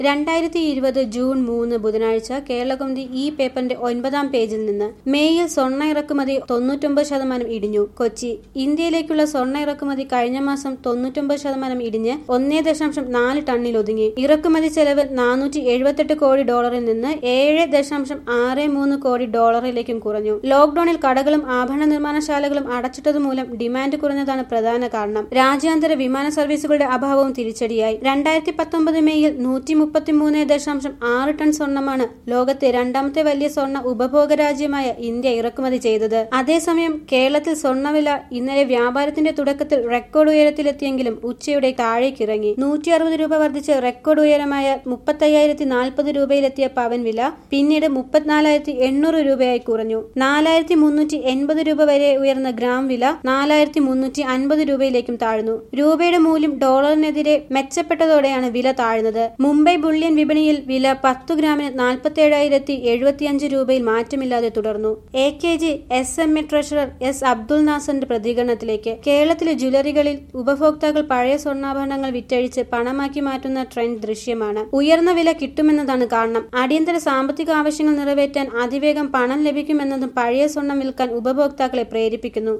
രണ്ടായിരത്തി ഇരുപത് ജൂൺ മൂന്ന് ബുധനാഴ്ച കേരളകൗമുദി ഈ പേപ്പറിന്റെ ഒൻപതാം പേജിൽ നിന്ന് മേയിൽ സ്വർണ്ണ ഇറക്കുമതി തൊണ്ണൂറ്റൊമ്പത് ശതമാനം ഇടിഞ്ഞു കൊച്ചി ഇന്ത്യയിലേക്കുള്ള സ്വർണ്ണ ഇറക്കുമതി കഴിഞ്ഞ മാസം തൊണ്ണൂറ്റൊമ്പത് ശതമാനം ഇടിഞ്ഞ് ഒന്നേ ദശാംശം നാല് ടണ്ണിൽ ഒതുങ്ങി ഇറക്കുമതി ചെലവ് നാനൂറ്റി എഴുപത്തെട്ട് കോടി ഡോളറിൽ നിന്ന് ഏഴ് ദശാംശം ആറ് മൂന്ന് കോടി ഡോളറിലേക്കും കുറഞ്ഞു ലോക്ഡൌണിൽ കടകളും ആഭരണ നിർമ്മാണശാലകളും അടച്ചിട്ടതുമൂലം ഡിമാൻഡ് കുറഞ്ഞതാണ് പ്രധാന കാരണം രാജ്യാന്തര വിമാന സർവീസുകളുടെ അഭാവവും തിരിച്ചടിയായി രണ്ടായിരത്തി പത്തൊമ്പത് മെയ്യിൽ നൂറ്റി മുപ്പത്തിമൂന്ന് ദശാംശം ആറ് ടൺ സ്വർണമാണ് ലോകത്തെ രണ്ടാമത്തെ വലിയ സ്വർണ്ണ ഉപഭോഗ രാജ്യമായ ഇന്ത്യ ഇറക്കുമതി ചെയ്തത് അതേസമയം കേരളത്തിൽ സ്വർണ്ണവില ഇന്നലെ വ്യാപാരത്തിന്റെ തുടക്കത്തിൽ റെക്കോർഡ് ഉയരത്തിലെത്തിയെങ്കിലും ഉച്ചയുടെ താഴേക്കിറങ്ങി നൂറ്റി അറുപത് രൂപ വർദ്ധിച്ച് റെക്കോർഡ് ഉയരമായ മുപ്പത്തയ്യായിരത്തി നാൽപ്പത് രൂപയിലെത്തിയ പവൻ വില പിന്നീട് മുപ്പത്തിനാലായിരത്തി എണ്ണൂറ് രൂപയായി കുറഞ്ഞു നാലായിരത്തി മുന്നൂറ്റി എൺപത് രൂപ വരെ ഉയർന്ന ഗ്രാം വില നാലായിരത്തി മുന്നൂറ്റി അൻപത് രൂപയിലേക്കും താഴ്ന്നു രൂപയുടെ മൂല്യം ഡോളറിനെതിരെ മെച്ചപ്പെട്ടതോടെയാണ് വില താഴ്ന്നത് മുംബൈ ബുള്ളിയൻ വിപണിയിൽ വില പത്തു ഗ്രാമിന് നാൽപ്പത്തേഴായിരത്തി എഴുപത്തിയഞ്ച് രൂപയിൽ മാറ്റമില്ലാതെ തുടർന്നു A K G S M A treasurer S Abdul നാസറിന്റെ പ്രതികരണത്തിലേക്ക് കേരളത്തിലെ ജ്വല്ലറികളിൽ ഉപഭോക്താക്കൾ പഴയ സ്വർണ്ണാഭരണങ്ങൾ വിറ്റഴിച്ച് പണമാക്കി മാറ്റുന്ന ട്രെൻഡ് ദൃശ്യമാണ് ഉയർന്ന വില കിട്ടുമെന്നതാണ് കാരണം അടിയന്തര സാമ്പത്തിക ആവശ്യങ്ങൾ നിറവേറ്റാൻ അതിവേഗം പണം ലഭിക്കുമെന്നതും പഴയ സ്വർണം വിൽക്കാൻ ഉപഭോക്താക്കളെ പ്രേരിപ്പിക്കുന്നു